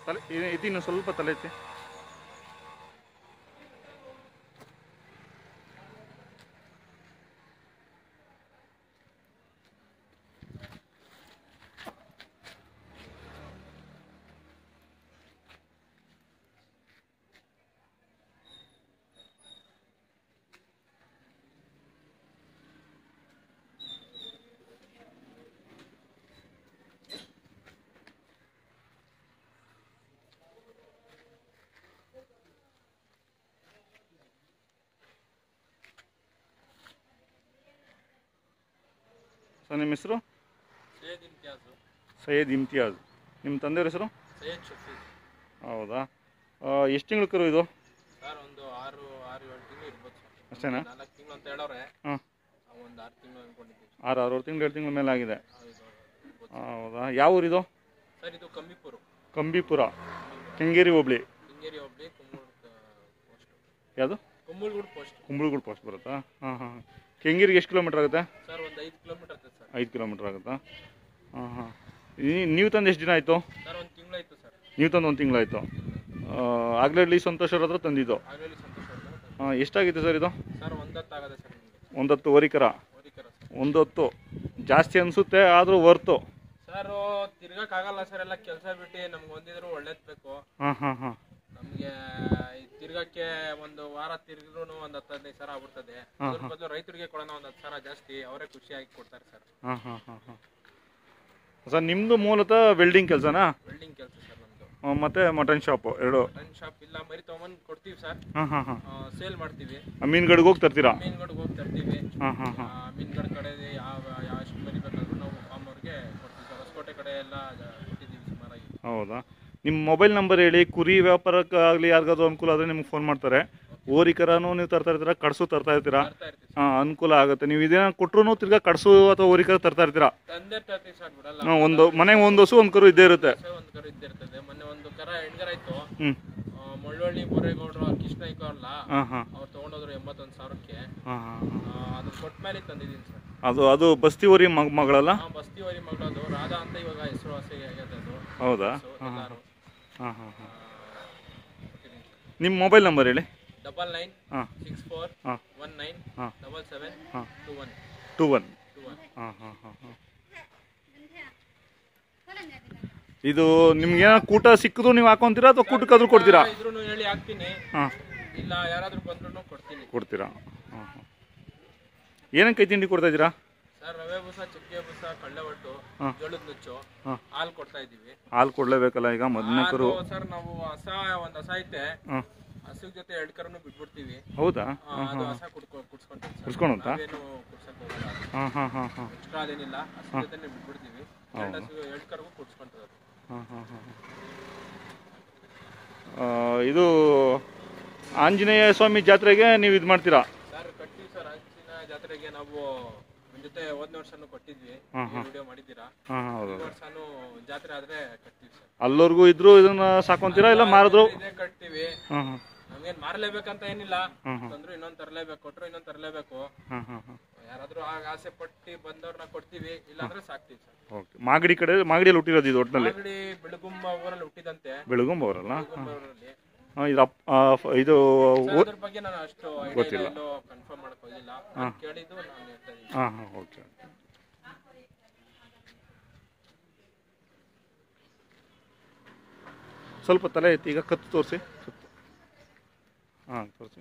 ತಲೆ ಇದು- ಇದು ಇನ್ನು ಸ್ವಲ್ಪ ತಲೆ ಎತ್ತಿ ಸರ್ ನಿಮ್ಮ ಹೆಸರು ಸೈಯದ್ ಇಮ್ತಿಯಾಜು ಸೈಯದ್ ಇಮ್ತಿಯಾಜ್ ನಿಮ್ಮ ತಂದೆಯವ್ರ ಹೆಸರು ಸೈಯದ್ ಶಫೀಕ್ ಹೌದಾ ಎಷ್ಟು ತಿಂಗಳು ಕರು ಇದು ಸರ್ ಒಂದು ಆರು ಆರು ಏಳು ತಿಂಗಳು ಇರ್ಬೋದು ಸರ್ ಅಷ್ಟೇನಾ ನಾಲ್ಕು ತಿಂಗಳು ಅಂತ ಹೇಳೋರೆ ಹಾಂ ನಾವು ಒಂದು ಆರು ತಿಂಗಳು ಅನ್ಕೊಂಡಿದ್ದೀವಿ ಆರು ಆರು ತಿಂಗಳು ಎರಡು ತಿಂಗಳ ಮೇಲೆ ಆಗಿದೆ ಹೌದು ಇರ್ಬೋದು. ಹೌದಾ ಯಾವ ಊರಿದು ಸರ್ ಇದು ಕಂಬಿಪುರ ಕಂಬಿಪುರ ಕೆಂಗೇರಿ ಹೋಬ್ಳಿ ಹಿಂಗೇರಿ ಹೋಗ್ಲಿ ಕುಂಬಳೂರು ಪೋಸ್ಟ್ ಯಾವುದು ಕುಂಬಳಗೂಡು ಪೋಸ್ಟ್ ಕುಂಬಳಗೂಡು ಪೋಸ್ಟ್ ಬರುತ್ತಾ ಹಾಂ ಹಾಂ ಕೆಂಗೇರಿಗೆ ಎಷ್ಟು ಕಿಲೋಮೀಟ್ರ್ ಆಗುತ್ತೆ ಸರ್ ಒಂದು ಐದು ಕಿಲೋಮೀಟರ್ ಆಗ್ತದೆ ಸರ್ ಐದು ಕಿಲೋಮೀಟ್ರ್ ಆಗುತ್ತಾ ಹಾಂ ಹಾಂ ನೀವು ತಂದು ಎಷ್ಟು ದಿನ ಆಯಿತು ಸರ್ ಒಂದು ತಿಂಗಳಾಯ್ತು ಸರ್ ನೀವು ತಂದು ಒಂದು ತಿಂಗಳಾಯಿತು ಆಗ್ಲೇ ಸಂತೋಷ್ ಅವ್ರ ಹತ್ರ ತಂದಿದ್ದು ಆಗಲಿ ಸಂತೋಷ ಅವ್ರನ್ನ ಹಾಂ ಎಷ್ಟಾಗಿದೆ ಸರ್ ಇದು ಸರ್ ಒಂದತ್ತಾಗದೆ ಸರ್ ನಿಮಗೆ ಒಂದು ಹತ್ತು ವರಿಕರ ಓದಿಕರ ಸರ್ ಒಂದು ಹೊತ್ತು ಜಾಸ್ತಿ ಅನಿಸುತ್ತೆ ಆದರೂ ವರ್ತು ಸರ್ ತಿರ್ಗಕ್ಕಾಗಲ್ಲ ಸರ್ ಎಲ್ಲ ಕೆಲಸ ಬಿಟ್ಟು ನಮ್ಗೆ ಒಂದಿದ್ರು ಒಳ್ಳೇದ್ ಬೇಕು ಹಾಂ ಹಾಂ ಹಾಂ ನಮ್ಗೆ ಈ ತಿರ್ಗಕ್ಕೆ ಒಂದು ವಾರ ತಿರ್ಗಿದ್ರು ಒಂದು ಹತ್ತು ಹದಿನೈದು ಸಾವಿರ ಆಗ್ಬಿಡ್ತದೆ ಹಾ, ಅದ್ರ ಬದಲು ರೈತರಿಗೆ ಕೊಡೋಣ ಒಂದು ಹತ್ತು ಸಾವಿರ ಜಾಸ್ತಿ ಅವರೇ ಖುಷಿಯಾಗಿ ಕೊಡ್ತಾರೆ ಸರ್ ಹಾಂ ಹಾಂ ಹಾಂ ಹಾಂ ಸರ್ ನಿಮ್ಮದು ಮೂಲತಃ ವೆಲ್ಡಿಂಗ್ ಕೆಲಸನಾ ವೆಲ್ಡಿಂಗ್ ಕೆಲಸ ಸರ್ ನಮ್ದು ಮತ್ತು ಮಟನ್ ಶಾಪು ಎರಡು ರನ್ ಶಾಪ್ ಇಲ್ಲ ಮರಿ ತಗೊಂಬಂದು ಕೊಡ್ತೀವಿ ಸರ್ ಹಾಂ ಹಾಂ ಹಾಂ ಸೇಲ್ ಮಾಡ್ತೀವಿ ಮೀನುಗಡೆಗೆ ಹೋಗಿ ತರ್ತೀರಾ ಮೀನ್ಗಡ್ಗೆ ಹೋಗಿ ತರ್ತೀವಿ ಹಾಂ ಹಾಂ ಹಾಂ ಮೀನ್ಗಡ ಕಡೆ ಯಾವ ಯಾವ ಎಷ್ಟು ಮರಿ ಬೇಕಾದ್ರೂ ನಾವು ಫಾರ್ಮ್ ಅವ್ರಿಗೆ ಕೊಡ್ತೀವಿ ಸರ್ ಹೊಸಕೋಟೆ ಕಡೆ ಎಲ್ಲ ಜ- ಕೊಟ್ಟಿದ್ದೀವಿ ಸುಮಾರಾಗಿ ಹೌದಾ ನಿಮ್ಮ ಮೊಬೈಲ್ ನಂಬರ್ ಹೇಳಿ ಕುರಿ ವ್ಯಾಪಾರಕ್ಕಾಗಲಿ ಯಾರಿಗಾದ್ರೂ ಅನುಕೂಲ ಆದರೆ ನಿಮ್ಗೆ ಫೋನ್ ಮಾಡ್ತಾರೆ ಓರಿಕರನೂ ನೀವು ತರ್ತಾ ಇರ್ತೀರಾ ಕಡಸು ತರ್ತಾ ಇರ್ತೀರಾ ತರ್ತಾ ಇರ್ತೀವಿ ಹಾಂ ಅನುಕೂಲ ಆಗುತ್ತೆ ನೀವು ಇದೇನ ಕೊಟ್ಟರು ತಿರ್ಗಾ ಕಡಸು ಅಥವಾ ಓರಿಕರ ತರ್ತಾ ಇರ್ತೀರಾ ತಂದೆ ತರ್ತೀವಿ ಸರ್ ಬಿಡಲ್ಲ ಹಾಂ ಒಂದು ಮನೆಗೆ ಒಂದು ಹಸು ಒಂದು ಕರು ಇದ್ದೇ ಇರುತ್ತೆ ಹೊಸ ಒಂದು ಕರು ಇದ್ದಿರ್ತದೆ ಮೊನ್ನೆ ಒಂದು ಕರ ಹೆಣ್ಗರ ಇತ್ತು ಹ್ಞೂ ಆ, ಮಳ್ಳವಳ್ಳಿ ಬೋರೇಗೌಡರು ಕೃಷ್ಣ ಅಲ್ಲ ಹಾಂ ಹಾಂ ಅವ್ರು ತೊಗೊಂಡೋದ್ರು ಎಂಬತ್ತೊಂದು ಸಾವಿರಕ್ಕೆ ಹಾಂ ಹಾಂ ಹಾಂ ಆ, ಅದನ್ನ ಕೊಟ್ಟ ಮೇಲೆ ತಂದಿದ್ದೀನಿ ಸರ್ ಅದು ಅದು ಬಸ್ತಿ ಊರಿ ಮಗ ಮಗಳಲ್ಲ ಆ ಬಸ್ತಿವರಿ ಮಗಳದು ರಾಧಾ ಅಂತ ಇವಾಗ ಹೆಸರು ವಾಸಿಗೆ ಆಗ್ಯದ ಅದು ಹೌದಾ ಸೊ ಹಾಂ ಹಾಂ ಎಲ್ಲಾರು ಹಾಂ ಹಾಂ ಹಾಂ ಕೊಟ್ಟಿದ್ದೀನಿ ಸರ್ ನಿಮ್ಮ ಮೊಬೈಲ್ ನಂಬರ್ ಹೇಳಿ ಡಬಲ್ ನೈನ್ ಹಾಂ ಸಿಕ್ಸ್ ಫೋರ್ ಹಾಂ ಒನ್ ನೈನ್ ಹಾಂ ಡಬಲ್ ಸೆವೆನ್ ಹಾಂ two one two one two one ಹಾಂ ಹಾಂ ಹಾಂ ಹಾಂ ಇದು ನಿಮ್ಗೇನೋ ಕೂಟ ಸಿಕ್ಕಿದ್ರು ನೀವು ಹಾಕೊಂತೀರಾ ಅಥವಾ ಕೂಟಕ್ಕಾದ್ರೂ ಕೊಡ್ತೀರಾ ಇದ್ರೂ ಹೇಳಿ ಹಾಕ್ತೀನಿ ಹಾಂ ಇಲ್ಲ ಯಾರಾದ್ರೂ ಬಂದ್ರು ಕೊಡ್ತೀನಿ ಕೊಡ್ತೀರಾ ಹಾಂ ಹಾಂ ಏನಕ್ಕೆ ಕೈ ತಿಂಡಿ ಕೊಡ್ತಾ ಇದ್ದೀರಾ ಸರ್ ರವೆ ಬೂಸ ಚಕ್ಕೆ ಬೂಸ ಕಳ್ಳೆ ಒಟ್ಟು ಹಾಂ. ಜೋಳದ ನುಚ್ಚು ಹಾಂ. ಹಾಲು ಕೊಡ್ತಾ ಇದೀವಿ ಹಾಲು ಕೊಡಲೇಬೇಕಲ್ಲ ಈಗ ಮೊದಲನೇ ಕರು ಹಾಲು ಸರ್ ನಾವು ಹಸ ಒಂದ್ ಹಸ ಐತೆ ಹಾಂ ಹಸು ಜೊತೆ ಎರಡ್ ಕರನು ಬಿಟ್ಬಿಡ್ತೀವಿ ಹೌದಾ ಆ, ಅದು ಹಸ ಕುಡ್ಕೊ ಕುಡ್ಸ್ಕೊಂತೀವಿ ಸರ್ ಕುಡ್ಸ್ಕೊಂಡಂತ ನಾವೇನು ಕುಡ್ಸಕ್ ಹೋಗಲ್ಲ ಹಾಂ ಹಾಂ ಹಾಂ ಹಾಂ ಎಕ್ಸ್ಟ್ರಾ ಅದೇನಿಲ್ಲ ಹಸು ಜೊತೆನೆ ಬಿಟ್ಬಿಡ್ತೀವಿ ಎರಡ್ ಹಸು ಎರಡ್ ಕರಗೂ ಕುಡ್ಸ್ಕೊಂತದ ಹಾಂ ಹಾಂ ಹಾಂ ಇದು ಆಂಜನೇಯ ಸ್ವಾಮಿ ಜಾತ್ರೆಗೆ ನೀವು ಇದು ಮಾಡ್ತೀರಾ ಸರ್ ಕಟ್ತೀವಿ ಸರ್ ಅಂಚಿನ ಜಾತ್ರೆಗೆ ನಾವು ಒಂದ್ ಜೊತೆ ಹೋದ್ನ ವರ್ಷನೂ ಕೊಟ್ಟಿದ್ವಿ ಹಾಂ, ಹಾಂ. ವಿಡಿಯೋ ಮಾಡಿದ್ದೀರಾ ಹಾಂ ಹಾಂ ಹೌದು ಈ ವರ್ಷನೂ ಜಾತ್ರೆ ಆದ್ರೆ ಕಟ್ತೀವಿ ಸರ್ ಅಲ್ಲವರೆಗೂ ಇದ್ರು ಇದನ್ನ ಸಾಕೊಂತೀರಾ ಇಲ್ಲ ಮಾರಿದ್ರು ಇದೇ ಕಟ್ತೀವಿ ಹಾಂ ಹಾಂ ನಮ್ಗೇನ್ ಮಾರ್ಲೇಬೇಕಂತ ಏನಿಲ್ಲ ಹಾಂ ಹಾಂ ತಂದ್ರು ಇನ್ನೊಂದ್ ತರ್ಲೇಬೇಕು ಕೊಟ್ರು ಇನ್ನೊಂದ್ ತರ್ಲೇಬೇಕು ಹಾಂ ಹಾಂ ಹಾಂ ಯಾರಾದ್ರೂ ಆಗ ಆಸೆ ಪಟ್ಟಿ ಬಂದವ್ರನ್ನ ಕೊಡ್ತೀವಿ ಇಲ್ಲಾಂದ್ರೆ ಸಾಕ್ತೀವಿ ಸರ್ ಓಕೆ ಮಾಗಡಿ ಕಡೆ ಮಾಗಡಿಯಲ್ಲಿ ಹುಟ್ಟಿರೋದು ಇದು ಒಟ್ಟಿನಲ್ಲಿ ಮಾಗಡಿ ಬೆಳಗುಂಬ ಊರಲ್ಲಿ ಹುಟ್ಟಿದಂತೆ ಬೆಳಗುಂಬ ಅವರಲ್ಲ ಬೆಳಗುಂಬ ಊರಲ್ಲಿ ಹಾಂ ಇದು ಅಪ್ ಆ, ಫ- ಇದು ಸರ್, ಅದ್ರ ಬಗ್ಗೆ ನಾನು ಅಷ್ಟು ಗೊತ್ತಿಲ್ಲ. ಎಲ್ಲೋ ಕನ್ಫರ್ಮ್ ಮಾಡಕ್ ಹೋಗಿಲ್ಲ ನಾನ್ ಕೇಳಿದ್ದು ನಾನು ಹೇಳ್ತಾ ಇದ್ದೀನಿ ಹಾಂ ಹಾಂ ಓಕೆ ಸ್ವಲ್ಪ ತಲೆ ಎತ್ತಿ ಈಗ ಕತ್ತು ತೋರಿಸಿ ಕತ್ತು ಹಾಂ ತೋರಿಸಿ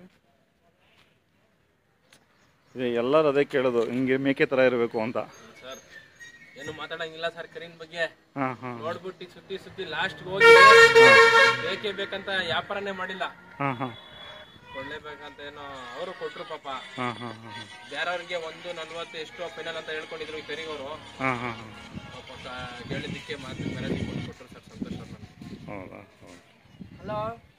ಇದೆ ಎಲ್ಲರೂ ಅದೇ ಕೇಳೋದು ಹಿಂಗೆ ಮೇಕೆ ಥರ ಇರಬೇಕು ಅಂತ ಸರ್ ಏನು ಮಾತಾಡಂಗಿಲ್ಲ ಸರ್ ಕರಿನ್ ಬಗ್ಗೆ ಹಾಂ ಹಾಂ ನೋಡ್ಬಿಟ್ಟು ಸುತ್ತಿ ಸುತ್ತಿ ಲಾಸ್ಟ್ ಹೋಗಿ ಬೇಕೇ ಬೇಕಂತ ವ್ಯಾಪಾರನೇ ಮಾಡಿಲ್ಲ ಹಾಂ ಹಾಂ ಕೊಳ್ಳೇಬೇಕಂತ ಏನೋ ಅವರು ಕೊಟ್ರು ಪಾಪ ಹಾಂ ಹಾಂ ಹಾಂ ಹಾಂ ಬೇರೆಯವ್ರಿಗೆ ಒಂದು ನಲ್ವತ್ತು ಎಷ್ಟು ಫೈನಲ್ ಅಂತ ಹೇಳ್ಕೊಂಡಿದ್ರು ಈ ಪೆರಿಗವರು ಹಾಂ ಹಾಂ ಹಾಂ ಪಾಪ ಕ- ಕೇಳಿದ್ದಕ್ಕೆ ಮಾತು ಮೇಲೆ ಕೊಟ್ರು ಸರ್ ಸಂತೋಷ ಅವ್ರು ನನಗೆ ಹೌದಾ ಹೌದು ಹಲೋ